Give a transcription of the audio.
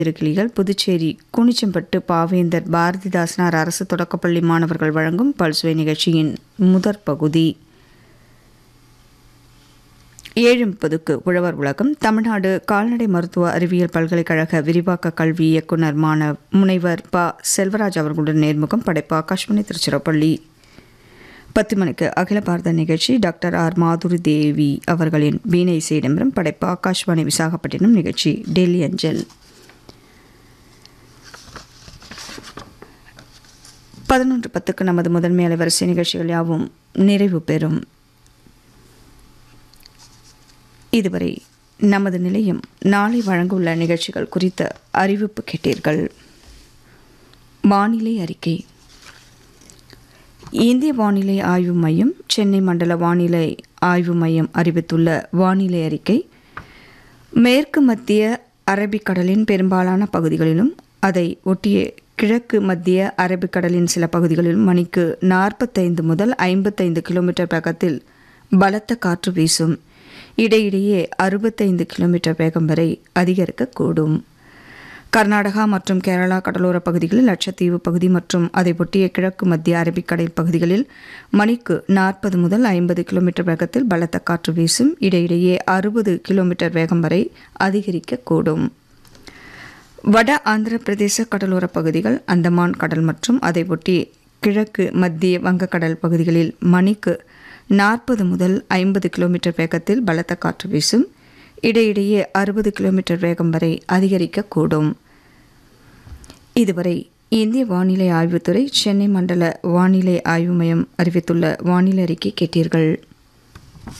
திருக்கிளிகள் புதுச்சேரி குனிச்சம்பட்டு பாவேந்தர் பாரதிதாசனார் அரசு தொடக்கப்பள்ளி மாணவர்கள் வழங்கும் பல்சுவை நிகழ்ச்சியின் முதற் பகுதி ஏழு முப்பதுக்கு உழவர் உலகம் தமிழ்நாடு கால்நடை மருத்துவ அறிவியல் பல்கலைக்கழக விரிவாக்க கல்வி இயக்குனர் மாணவ முனைவர் ப செல்வராஜ் அவர்களுடன் நேர்முகம் படைப்பு ஆகாஷ்வாணி திருச்சிராப்பள்ளி பத்து மணிக்கு அகில பாரத நிகழ்ச்சி டாக்டர் ஆர் மாதுரி தேவி அவர்களின் வீணை இசை இடம்பெறும் படைப்பு ஆகாஷ்வாணி விசாகப்பட்டினம் நிகழ்ச்சி டெல்லி அஞ்சல் பதினொன்று பத்துக்கு நமது முதன்மை அலைவரிசை நிகழ்ச்சிகள் யாவும் நிறைவு பெறும் இதுவரை நமது நிலையம் நாளை வழங்கவுள்ள நிகழ்ச்சிகள் குறித்த அறிவிப்பு கேட்டீர்கள் வானிலை அறிக்கை இந்திய வானிலை ஆய்வு மையம் சென்னை மண்டல வானிலை ஆய்வு மையம் அறிவித்துள்ள வானிலை அறிக்கை மேற்கு மத்திய அரபிக்கடலின் பெரும்பாலான பகுதிகளிலும் அதை ஒட்டிய கிழக்கு மத்திய அரபிக்கடலின் சில பகுதிகளிலும் மணிக்கு நாற்பத்தைந்து முதல் ஐம்பத்தைந்து கிலோமீட்டர் வேகத்தில் பலத்த காற்று வீசும் இடையிடையே அறுபத்தைந்து கிலோமீட்டர் வேகம் வரை அதிகரிக்கக்கூடும் கர்நாடகா மற்றும் கேரளா கடலோர பகுதிகளில் லட்சத்தீவு பகுதி மற்றும் அதை ஒட்டிய கிழக்கு மத்திய அரபிக்கடல் பகுதிகளில் மணிக்கு நாற்பது முதல் ஐம்பது கிலோமீட்டர் வேகத்தில் பலத்த காற்று வீசும் இடையிடையே அறுபது கிலோமீட்டர் வேகம் வரை அதிகரிக்கக்கூடும் வட ஆந்திர பிரதேச கடலோர பகுதிகள் அந்தமான் கடல் மற்றும் அதை ஒட்டி கிழக்கு மத்திய வங்கக்கடல் பகுதிகளில் மணிக்கு நாற்பது முதல் ஐம்பது கிலோமீட்டர் வேகத்தில் பலத்த காற்று வீசும் இடையிடையே அறுபது கிலோமீட்டர் வேகம் வரை அதிகரிக்கக்கூடும் இதுவரை இந்திய வானிலை ஆய்வுத்துறை சென்னை மண்டல வானிலை ஆய்வு மையம் அறிவித்துள்ள வானிலை அறிக்கை கேட்டீர்கள்